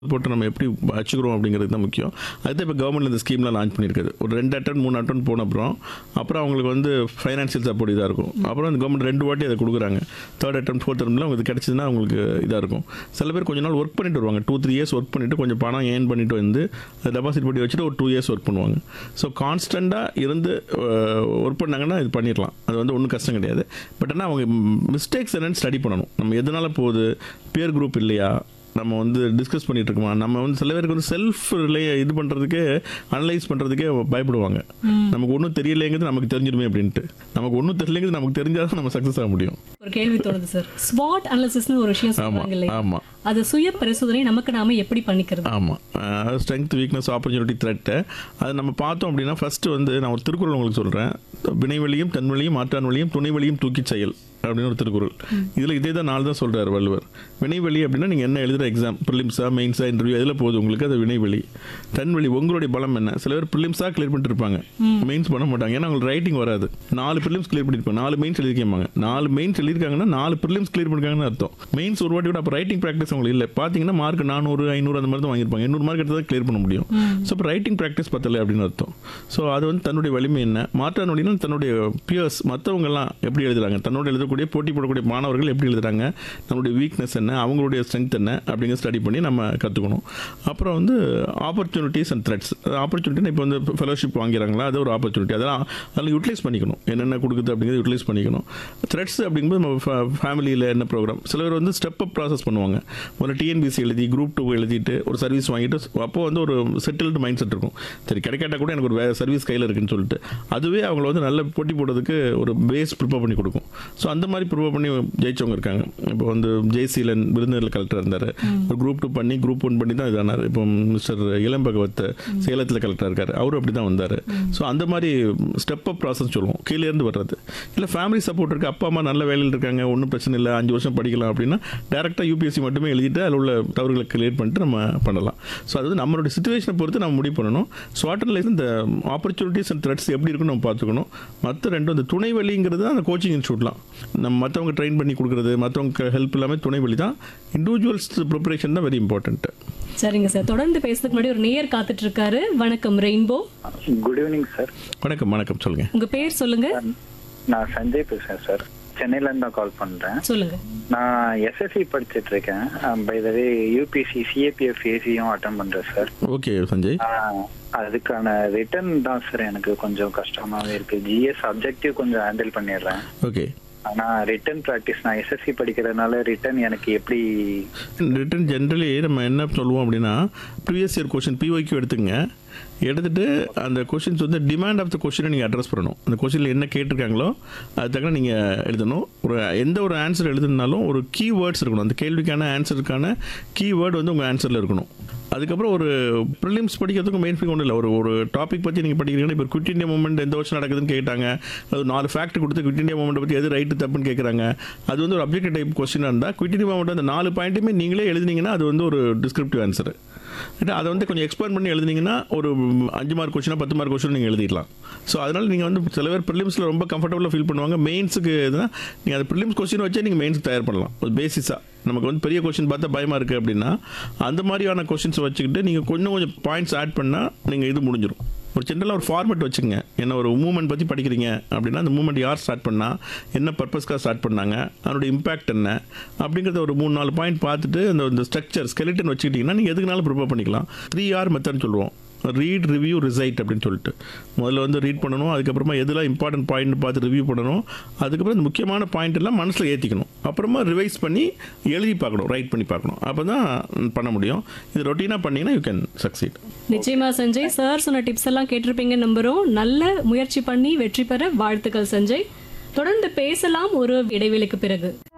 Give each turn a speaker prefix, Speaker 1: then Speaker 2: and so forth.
Speaker 1: போட்டு நம்ம எப்படி வச்சுக்கிறோம் அப்படிங்கிறது தான் முக்கியம் அதுதான் இப்போ கவர்மெண்ட் இந்த ஸ்கீம்லாம் லான்ச் பண்ணியிருக்குது ஒரு ரெண்டு அட்டன் மூணு அட்டன் போன அப்புறம் அப்புறம் அவங்களுக்கு வந்து ஃபைனான்சியல் சப்போர்ட் இதாக இருக்கும் அப்புறம் அந்த கவர்மெண்ட் ரெண்டு வாட்டி அதை கொடுக்குறாங்க தேர்ட் அட்டம் ஃபோர்த் அட்டம்ல அவங்களுக்கு கிடச்சிதுன்னா அவங்களுக்கு இதாக இருக்கும் சில பேர் கொஞ்ச நாள் ஒர்க் பண்ணிட்டு வருவாங்க டூ த்ரீ இயர்ஸ் ஒர்க் பண்ணிட்டு கொஞ்சம் பணம் ஏர்ன் பண்ணிட்டு வந்து அதை டெபாசிட் பண்ணி வச்சுட்டு ஒரு டூ இயர்ஸ் ஒர்க் பண்ணுவாங்க ஸோ கான்ஸ்டண்ட்டாக இருந்து ஒர்க் பண்ணாங்கன்னா இது பண்ணிடலாம் அது வந்து ஒன்றும் கஷ்டம் கிடையாது பட் ஆனால் அவங்க மிஸ்டேக்ஸ் என்னன்னு ஸ்டடி பண்ணணும் நம்ம எதனால் போகுது பியர் குரூப் இல்லையா நம்ம வந்து டிஸ்கஸ் பண்ணிட்டு இருக்கோமா நம்ம வந்து சில பேருக்கு வந்து செல்ஃப் ரிலே இது பண்ணுறதுக்கே அனலைஸ் பண்ணுறதுக்கே பயப்படுவாங்க நமக்கு ஒன்றும் தெரியலைங்கிறது நமக்கு தெரிஞ்சிருமே அப்படின்ட்டு நமக்கு ஒன்றும் தெரியலைங்கிறது நமக்கு தெரிஞ்சால் தான் நம்ம சக்ஸஸ் ஆக முடியும்
Speaker 2: ஒரு கேள்வி தோணுது சார் ஸ்வாட் அனாலிசிஸ்னு ஒரு விஷயம் சொல்றாங்க இல்லையா
Speaker 1: ஆமாம்
Speaker 2: அது சுய பரிசோதனை நமக்கு நாம எப்படி பண்ணிக்கிறது
Speaker 1: ஆமாம் ஸ்ட்ரென்த் வீக்னஸ் ஆப்பர்ச்சுனிட்டி த்ரெட்டு அது நம்ம பார்த்தோம் அப்படின்னா ஃபஸ்ட்டு வந்து நான் ஒரு திருக்குறள் உங்களுக்கு சொல்கிறேன் வினைவழியும் தன்வழியும் மாற்றான் வழியும் துணை வழியும் தூக்கி செயல் அப்படின்னு ஒரு திருக்குறள் இதில் இதே தான் நாள் தான் சொல்கிறார் வள்ளுவர் வினைவழி அப்படின்னா நீங்கள் என்ன எழுதுகிற எக்ஸாம் ப்ரிலிம்ஸா மெயின்ஸா இன்டர்வியூ எதில் போகுது உங்களுக்கு அது வினைவழி தன்வழி உங்களுடைய பலம் என்ன சில பேர் ப்ரிலிம்ஸாக கிளியர் பண்ணிட்டு இருப்பாங்க மெயின்ஸ் பண்ண மாட்டாங்க ஏன்னா அவங்களுக்கு ரைட்டிங் வராது நாலு ப்ரிலிம்ஸ் கிளியர் பண்ணியிருப்பாங்க நாலு மெயின்ஸ் எழுதிக்காங்க நாலு மெயின்ஸ் எழுதிருக்காங்கன்னா நாலு ப்ரிலிம்ஸ் கிளியர் பண்ணிருக்காங்கன்னு அர்த்தம் மெயின்ஸ் ஒரு வாட்டி விட அப்போ ரைட்டிங் ப்ராக்டிஸ் அவங்களுக்கு இல்லை பார்த்தீங்கன்னா மார்க் நானூறு ஐநூறு அந்த மாதிரி தான் வாங்கியிருப்பாங்க எண்ணூறு மார்க் எடுத்தால் கிளியர் பண்ண முடியும் ஸோ இப்போ ரைட்டிங் ப்ராக்டிஸ் பத்தலை அப்படின்னு அர்த்தம் ஸோ அது வந்து தன்னுடைய வலிமை என்ன மாற்றான் வழினா தன்னுடைய பியர்ஸ் மற்றவங்கெல்லாம் எப்படி எழுதுறாங்க தன்னோட எழுதக்கூடிய போட்டி போடக்கூடிய மாணவர்கள் எப்படி எழுதுறாங்க நம்மளுடைய வீக்னஸ் என்ன அவங்களுடைய ஸ்ட்ரென்த் என்ன அப்படிங்கிற ஸ்டடி பண்ணி நம்ம கற்றுக்கணும் அப்புறம் வந்து ஆப்பர்ச்சுனிட்டிஸ் அண்ட் த்ரெட்ஸ் ஆப்பர்ச்சுனிட்டி இப்போ வந்து ஃபெலோஷிப் வாங்கிறாங்களா அது ஒரு ஆப்பர்ச்சுனிட்டி அதெல்லாம் அதெல்லாம் யூட்டிலைஸ் பண்ணிக்கணும் என்னென்ன கொடுக்குது அப்படிங்கிறத யூட்டிலைஸ் பண்ணிக்கணும் த்ரெட்ஸ் அப்படிங்கும்போது நம்ம ஃபேமிலியில் என்ன ப்ரோக்ராம் சில பேர் வந்து ஸ்டெப் அப் ப்ராசஸ் பண்ணுவாங்க ஒரு டிஎன்பிசி எழுதி குரூப் டூ எழுதிட்டு ஒரு சர்வீஸ் வாங்கிட்டு அப்போ வந்து ஒரு செட்டில்டு மைண்ட் செட் இருக்கும் சரி கிடைக்காட்டா கூட எனக்கு ஒரு வேறு சர்வீஸ் கையில் இருக்குன்னு சொல்லிட்டு அதுவே அவங்கள வந்து நல்ல போட்டி போடுறதுக்கு ஒரு பேஸ் ப்ரிப்பேர் பண்ணி கொடுக்கும் ஸோ அந்த மாதிரி ப்ரிப்பேர் பண்ணி ஜெயிச்சவங்க இருக்காங்க இப்போ வந்து ஜெய்சீலன் விருதுநகர் கலெக்டர் இருந்தார் ஒரு குரூப் டூ பண்ணி குரூப் ஒன் பண்ணி தான் இதானார் இப்போ மிஸ்டர் இளம்பகவத் சேலத்தில் கலெக்டர் இருக்கார் அவரும் அப்படி தான் வந்தார் ஸோ அந்த மாதிரி ஸ்டெப் அப் ப்ராசஸ் சொல்லுவோம் கீழே இருந்து வர்றது இல்லை ஃபேமிலி சப்போர்ட் இருக்குது அப்பா அம்மா நல்ல வேலையில் இருக்காங்க ஒன்றும் பிரச்சனை இல்லை அஞ்சு வருஷம் படிக்கலாம் அப்படின்னா டேரெக்டாக யூபிஎஸ்சி மட்டுமே எழுதிட்டு அதில் உள்ள தவறுகளை கிளியர் பண்ணிட்டு நம்ம பண்ணலாம் ஸோ அது வந்து நம்மளுடைய சுச்சுவேஷனை பொறுத்து நம்ம முடிவு பண்ணணும் ஸ்வாட்டரில் இந்த ஆப்பர்ச்சுனிட்டிஸ் அண்ட் த்ரெட்ஸ் எப்படி இருக்குன்னு நம்ம பார்த்துக்கணும் மற்ற ரெண்டும் இந்த துணை வழிங்கிறது அந்த கோச்சிங் இன்ஸ்டியூட்லாம் நம்ம மற்றவங்க ட்ரெயின் பண்ணி கொடுக்குறது மற்றவங்க ஹெல்ப் எல்லாமே துணை வழி தான் இண்டிவிஜுவல்ஸ் ப்ரிப்பரேஷன் தான் வெரி இம்பார்ட்டன்ட்டு
Speaker 2: சரிங்க சார் தொடர்ந்து பேசுறதுக்கு முன்னாடி ஒரு நேயர் காத்துட்டு இருக்காரு வணக்கம் ரெயின்போ
Speaker 3: குட் ஈவினிங் சார்
Speaker 1: வணக்கம் வணக்கம் சொல்லுங்கள்
Speaker 2: உங்க பேர் சொல்லுங்க
Speaker 3: நான் சஞ்சய் பேசுறேன் சார் சென்னையில இருந்து தான் கால் பண்றேன்
Speaker 2: சொல்லுங்க
Speaker 3: நான் எஸ்எஸ்சி படிச்சிட்டு இருக்கேன் by the way UPSC CAPF ஏசியும் அட்டன் பண்றேன் சார்
Speaker 1: ஓகே சஞ்சய்
Speaker 3: ஆஹ், அதுக்கான ரிட்டர்ன் தான் சார் எனக்கு கொஞ்சம் கஷ்டமாவே இருக்கு ஜிஎஸ் அப்ஜெக்டிவ் கொஞ்சம் ஹேண்டில் பண்ணிடுறேன்
Speaker 1: ஓகே
Speaker 3: ஆனா ரிட்டர்ன் ப்ராக்டிஸ் நான் எஸ்எஸ்சி படிக்கிறதுனால ரிட்டர்ன் எனக்கு எப்படி
Speaker 1: ரிட்டன் ஜென்ரலி நம்ம என்ன சொல்லுவோம் அப்படின்னா ப்ரீவியஸ் இயர் கொஷின் பிஒய்க்கு எடுத்துங்க எடுத்துட்டு அந்த கொஷின்ஸ் வந்து டிமாண்ட் ஆஃப் த கொஷினை நீங்கள் அட்ரஸ் பண்ணணும் அந்த கொஷினில் என்ன கேட்டிருக்காங்களோ அது தக்க நீங்கள் எழுதணும் ஒரு எந்த ஒரு ஆன்சர் எழுதுனாலும் ஒரு கீ வேர்ட்ஸ் இருக்கணும் அந்த கேள்விக்கான ஆன்சருக்கான கீ வேர்டு வந்து உங்கள் ஆன்சரில் இருக்கணும் அதுக்கப்புறம் ஒரு ப்ரிலிம்ஸ் படிக்கிறதுக்கு மெயின் ஃபிங் ஒன்றும் இல்லை ஒரு ஒரு டாபிக் பற்றி நீங்கள் படிக்கிறீங்கன்னா இப்போ குவிட் இந்தியா மூமெண்ட் எந்த வருஷம் நடக்குதுன்னு கேட்டாங்க அது நாலு ஃபேக்ட் கொடுத்து குவிட் இந்தியா மூமெண்ட் பற்றி எது ரைட்டு தப்புன்னு கேட்குறாங்க அது வந்து ஒரு அப்ஜெக்டிவ் டைப் கொஸ்டினாக இருந்தால் குவிட் இந்தியா மூமெண்ட் அந்த நாலு பாயிண்ட்டுமே நீங்களே எழுதுனீங்கன்னா அது வந்து ஒரு டிஸ்கிரிப்டிவ் ஆன்சர் அதை வந்து கொஞ்சம் எக்ஸ்பிளைன் பண்ணி எழுதுனீங்கன்னா ஒரு அஞ்சு மார்க் கொஸ்டினா பத்து மார்க் கொஸ்டின் நீங்கள் எழுதிடலாம் ஸோ அதனால் நீங்கள் வந்து சில பேர் ப்ரிலிம்ஸில் ரொம்ப கம்ஃபர்டபுளாக ஃபீல் பண்ணுவாங்க மெயின்ஸுக்கு இதுனா நீங்கள் அந்த ப்ரிலிம்ஸ் கொஸ்டின் வச்சே நீங்கள் மெயின்ஸ் தயார் பண்ணலாம் ஒரு பேசிஸாக நமக்கு வந்து பெரிய கொஸ்டின் பார்த்தா பயமாக இருக்குது அப்படின்னா அந்த மாதிரியான கொஸ்டின்ஸ் வச்சுக்கிட்டு நீங்கள் கொஞ்சம் கொஞ்சம் பாயிண்ட்ஸ் ஆட் பண்ணால் நீங்கள் இது முடிஞ்சிடும் ஒரு ஜென்ரலாக ஒரு ஃபார்மேட் வச்சுங்க என்ன ஒரு மூமெண்ட் பற்றி படிக்கிறீங்க அப்படின்னா அந்த மூமெண்ட் யார் ஸ்டார்ட் பண்ணா என்ன பர்பஸ்க்காக ஸ்டார்ட் பண்ணாங்க அதனுடைய இம்பாக்ட் என்ன அப்படிங்கிறத ஒரு மூணு நாலு பாயிண்ட் பார்த்துட்டு அந்த இந்த ஸ்ட்ரக்சர் ஸ்கெலிட்டன் வச்சுக்கிட்டிங்கன்னா நீங்கள் எதுக்குனாலும் ப்ரிப்பேர் பண்ணிக்கலாம் த்ரீ ஆர் மெத்தட்னு சொல்லுவோம் ரீட் ரிவ்யூ ரிசைட் அப்படின்னு சொல்லிட்டு முதல்ல வந்து ரீட் பண்ணணும் அதுக்கப்புறமா எதெல்லாம் இம்பார்ட்டன்ட் பாயிண்ட் பார்த்து ரிவ்யூ பண்ணணும் அதுக்கப்புறம் இந்த முக்கியமான பாயிண்ட் எல்லாம் மனசில் ஏற்றிக்கணும் அப்புறமா ரிவைஸ் பண்ணி எழுதி பார்க்கணும் ரைட் பண்ணி பார்க்கணும் அப்போ தான் பண்ண முடியும் இது ரொட்டீனாக பண்ணிங்கன்னா யூ கேன் சக்சீட்
Speaker 2: நிச்சயமா சஞ்சய் சார் சொன்ன டிப்ஸ் எல்லாம் கேட்டிருப்பீங்க நம்புறோம் நல்ல முயற்சி பண்ணி வெற்றி பெற வாழ்த்துக்கள் சஞ்சய் தொடர்ந்து பேசலாம் ஒரு இடைவேளைக்கு பிறகு